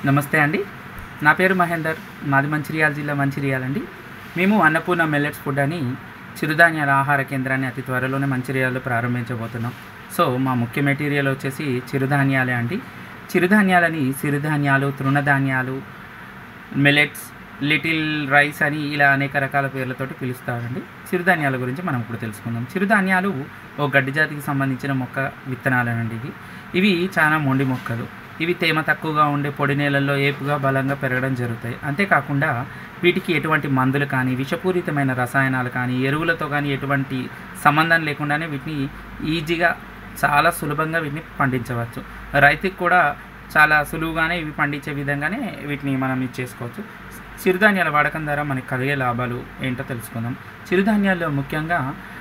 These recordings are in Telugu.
నమస్తే అండి నా పేరు మహేందర్ మాది మంచిర్యాల జిల్లా మంచిర్యాల అండి మేము అన్నపూర్ణ మిల్లెట్స్ ఫుడ్ అని చిరుధాన్యాల ఆహార కేంద్రాన్ని అతి త్వరలోనే మంచిర్యాలలో ప్రారంభించబోతున్నాం సో మా ముఖ్య మెటీరియల్ వచ్చేసి చిరుధాన్యాలే అండి చిరుధాన్యాలని సిరుధాన్యాలు తృణధాన్యాలు మిల్లెట్స్ లిటిల్ రైస్ అని ఇలా అనేక రకాల పేర్లతోటి పిలుస్తారండి చిరుధాన్యాల గురించి మనం ఇప్పుడు తెలుసుకుందాం చిరుధాన్యాలు ఓ గడ్డి జాతికి సంబంధించిన మొక్క విత్తనాలనండి ఇవి ఇవి చాలా మొండి మొక్కలు ఇవి తేమ తక్కువగా ఉండే పొడి నేలల్లో ఏపుగా బలంగా పెరగడం జరుగుతాయి అంతేకాకుండా వీటికి ఎటువంటి మందులు కానీ విషపూరితమైన రసాయనాలు కానీ ఎరువులతో కానీ ఎటువంటి సంబంధం లేకుండానే వీటిని ఈజీగా చాలా సులభంగా వీటిని పండించవచ్చు రైతుకి కూడా చాలా సులువుగానే ఇవి పండించే విధంగానే వీటిని మనం ఇది చేసుకోవచ్చు చిరుధాన్యాల వాడకం ద్వారా మనకి కలిగే లాభాలు ఏంటో తెలుసుకుందాం చిరుధాన్యాల్లో ముఖ్యంగా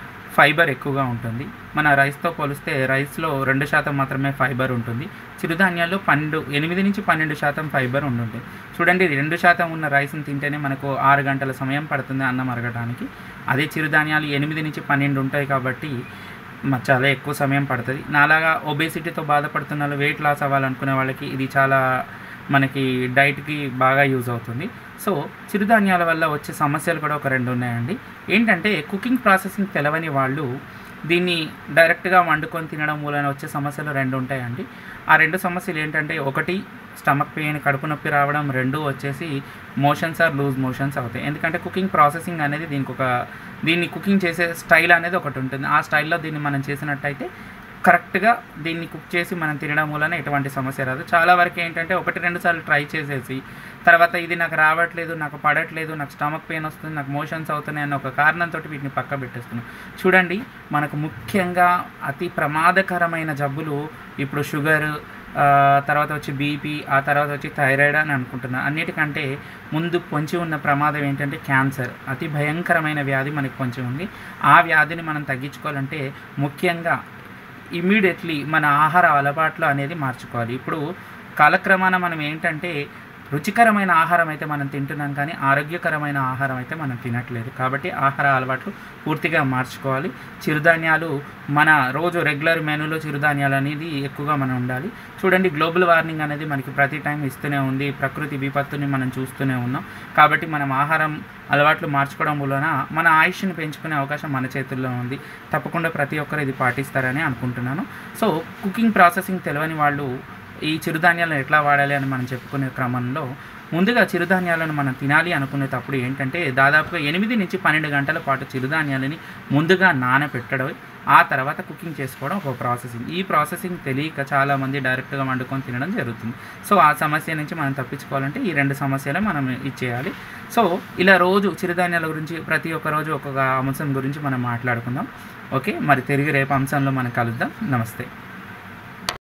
ఫైబర్ ఎక్కువగా ఉంటుంది మన రైస్తో పోలిస్తే రైస్లో రెండు శాతం మాత్రమే ఫైబర్ ఉంటుంది చిరుధాన్యాల్లో పన్నెండు ఎనిమిది నుంచి పన్నెండు శాతం ఫైబర్ ఉంటుంది చూడండి రెండు శాతం ఉన్న రైస్ని తింటేనే మనకు ఆరు గంటల సమయం పడుతుంది అన్నం అరగడానికి అదే చిరుధాన్యాలు ఎనిమిది నుంచి పన్నెండు ఉంటాయి కాబట్టి మ- చాలా ఎక్కువ సమయం పడుతుంది నాలాగా ఒబేసిటీతో బాధపడుతున్న వాళ్ళు వెయిట్ లాస్ అవ్వాలనుకునే వాళ్ళకి ఇది చాలా మనకి డైట్కి బాగా యూజ్ అవుతుంది సో చిరుధాన్యాల వల్ల వచ్చే సమస్యలు కూడా ఒక రెండు ఉన్నాయండి ఏంటంటే కుకింగ్ ప్రాసెసింగ్ తెలవని వాళ్ళు దీన్ని డైరెక్ట్గా వండుకొని తినడం మూలన వచ్చే సమస్యలు రెండు ఉంటాయండి ఆ రెండు సమస్యలు ఏంటంటే ఒకటి స్టమక్ పెయిన్ కడుపు నొప్పి రావడం రెండు వచ్చేసి మోషన్స్ ఆర్ లూజ్ మోషన్స్ అవుతాయి ఎందుకంటే కుకింగ్ ప్రాసెసింగ్ అనేది దీనికి ఒక దీన్ని కుకింగ్ చేసే స్టైల్ అనేది ఒకటి ఉంటుంది ఆ స్టైల్లో దీన్ని మనం చేసినట్టయితే కరెక్ట్గా దీన్ని కుక్ చేసి మనం తినడం వలన ఎటువంటి సమస్య రాదు చాలా వరకు ఏంటంటే ఒకటి రెండు సార్లు ట్రై చేసేసి తర్వాత ఇది నాకు రావట్లేదు నాకు పడట్లేదు నాకు స్టమక్ పెయిన్ వస్తుంది నాకు మోషన్స్ అవుతున్నాయి అన్న ఒక కారణంతో వీటిని పక్క పెట్టేస్తున్నాం చూడండి మనకు ముఖ్యంగా అతి ప్రమాదకరమైన జబ్బులు ఇప్పుడు షుగర్ ఆ, తర్వాత వచ్చి బీపీ ఆ తర్వాత వచ్చి థైరాయిడ్ అని అనుకుంటున్నాను అన్నిటికంటే ముందు పొంచి ఉన్న ప్రమాదం ఏంటంటే క్యాన్సర్ అతి భయంకరమైన వ్యాధి మనకి పొంచి ఉంది ఆ వ్యాధిని మనం తగ్గించుకోవాలంటే ముఖ్యంగా ఇమీడియట్లీ మన ఆహార అలవాట్లు అనేది మార్చుకోవాలి ఇప్పుడు కాలక్రమాన మనం ఏంటంటే రుచికరమైన ఆహారం అయితే మనం తింటున్నాం కానీ ఆరోగ్యకరమైన ఆహారం అయితే మనం తినట్లేదు కాబట్టి ఆహార అలవాట్లు పూర్తిగా మార్చుకోవాలి చిరుధాన్యాలు మన రోజు రెగ్యులర్ మెనూలో చిరుధాన్యాలు అనేది ఎక్కువగా మనం ఉండాలి చూడండి గ్లోబల్ వార్మింగ్ అనేది మనకి ప్రతి టైం ఇస్తూనే ఉంది ప్రకృతి విపత్తుని మనం చూస్తూనే ఉన్నాం కాబట్టి మనం ఆహారం అలవాట్లు మార్చుకోవడం వలన మన ఆయుష్ని పెంచుకునే అవకాశం మన చేతుల్లో ఉంది తప్పకుండా ప్రతి ఒక్కరు ఇది పాటిస్తారని అనుకుంటున్నాను సో కుకింగ్ ప్రాసెసింగ్ తెలియని వాళ్ళు ఈ చిరుధాన్యాలను ఎట్లా వాడాలి అని మనం చెప్పుకునే క్రమంలో ముందుగా చిరుధాన్యాలను మనం తినాలి అనుకునేటప్పుడు ఏంటంటే దాదాపుగా ఎనిమిది నుంచి పన్నెండు గంటల పాటు చిరుధాన్యాలని ముందుగా నానబెట్టడం ఆ తర్వాత కుకింగ్ చేసుకోవడం ఒక ప్రాసెసింగ్ ఈ ప్రాసెసింగ్ తెలియక చాలామంది డైరెక్ట్గా వండుకొని తినడం జరుగుతుంది సో ఆ సమస్య నుంచి మనం తప్పించుకోవాలంటే ఈ రెండు సమస్యలు మనం ఇచ్చేయాలి సో ఇలా రోజు చిరుధాన్యాల గురించి ప్రతి ఒక్క రోజు ఒక్కొక్క అంశం గురించి మనం మాట్లాడుకుందాం ఓకే మరి తిరిగి రేపు అంశంలో మనం కలుద్దాం నమస్తే